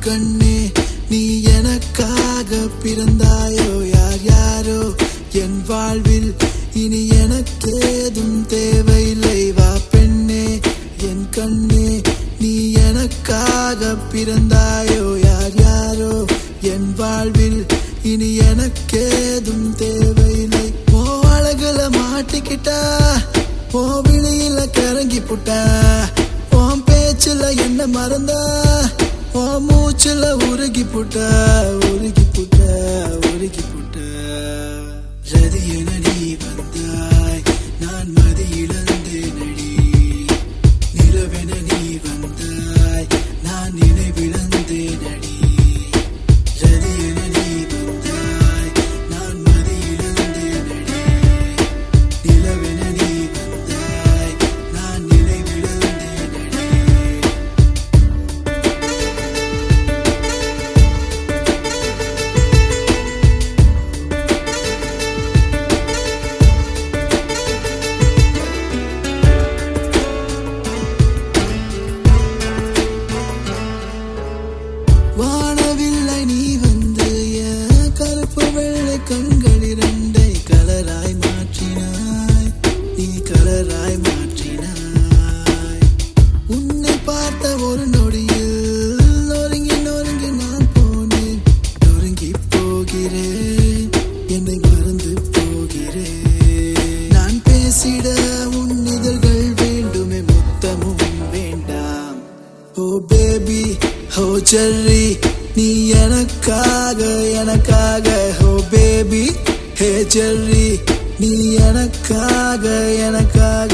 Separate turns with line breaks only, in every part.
கண்ணே நீ எனக்காக பிறந்தாயோ யார் யாரோ என் வாழ்வில் இனி எனக்கேதும் தேவையில்லை வா பெண்ணே என் கண்ணே நீ எனக்காக பிறந்தாயோ யார் யாரோ என் வாழ்வில் இனி எனக்கேதும் தேவையில்லை ஓ அழகுல மாட்டிக்கிட்டா ஓ விழியில கரங்கி புட்டா உன் பேச்சுல என்ன மறந்தா ஓ மூச்சுல உருகி புட்டா உருகி புட்டா உருகி புட்டா ரதி என நீ வந்தாய் நான் மதி இழந்தேனடி நிலவென நீ வந்தாய் நான் நினைவிழந்தேனடி ரதி என நீ வந்தாய் நான் மதி இழந்தேனடி நிலவென நீ வந்தாய் நான் நினைவிழந்தேனடி வானவில்லை நீ வந்து என் கருப்பு வெள்ளை கண்கள் இரண்டை கலராய் மாற்றினாய் நீ கலராய் மாற்றினாய் உன்னை பார்த்த ஒரு நொடியில் நொறுங்கி நொறுங்கி நான் போனேன் நொறுங்கி போகிறேன் என்னை மறந்து போகிறேன் நான் பேசிட உன் இதழ்கள் வேண்டுமே முத்தமும் வேண்டாம் ஓ பேபி ஓ ஜெர்ரி நீ எனக்காக எனக்காக ஓ பேபி ஹே ஜெர்ரி நீ எனக்காக எனக்காக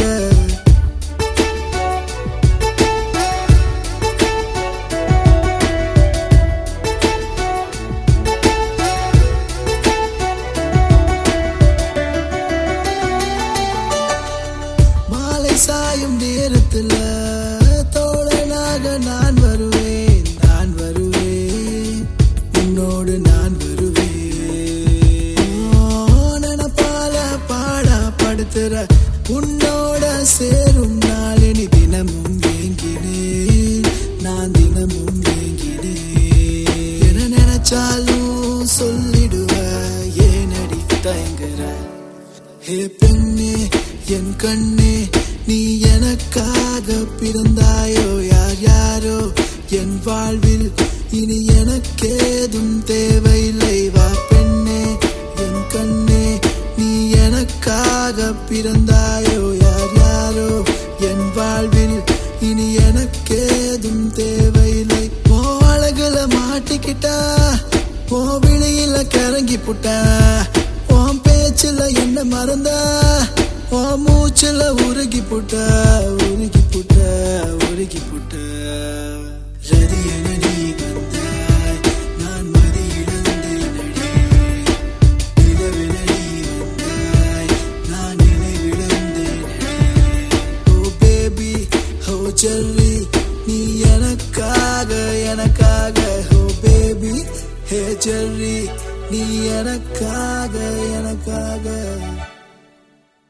மாலை சாயும் நேரத்துல தோழனாக நான் வருவேன் நான் வருவேன் உன்னோடு நான் வருவேன் ஓ, நினப்பால பாடா படுத்துற உன்னோட சேரும் நாள் இனி தினமும் ஏங்கினேன் நான் தினமும் ஏங்கினேன் என்ன நினைச்சாலும் சொல்லிடுவ ஏனடி தயங்குற ஹே பெண்ணே என் கண்ணே நீ எனக்காக பிறந்தாயோ யார் யாரோ என் வாழ்வில் இனி எனக்கேதும் தேவையில்லை வா பெண்ணே என் கண்ணே நீ எனக்காக பிறந்தாயோ யார் யாரோ என் வாழ்வில் இனி எனக்கேதும் தேவையில்லை ஓ அழகுல மாட்டிக்கிட்டா ஓ விழியில கரங்கி புட்டா உன் பேச்சுல என்ன மறந்தா ஓ மூச்சுல உருகி புட்டா உருகி புட்டா உருகி புட்டா ரதி என நீ வந்தாய் நான் மதி இழந்தேனடி நிலவென நீ வந்தாய் நான் நினைவிழந்தேனடி ஓ பேபி ஓ ஜெர்ரி நீ எனக்காக எனக்காக ஓ பேபி ஹே ஜெர்ரி நீ எனக்காக எனக்காக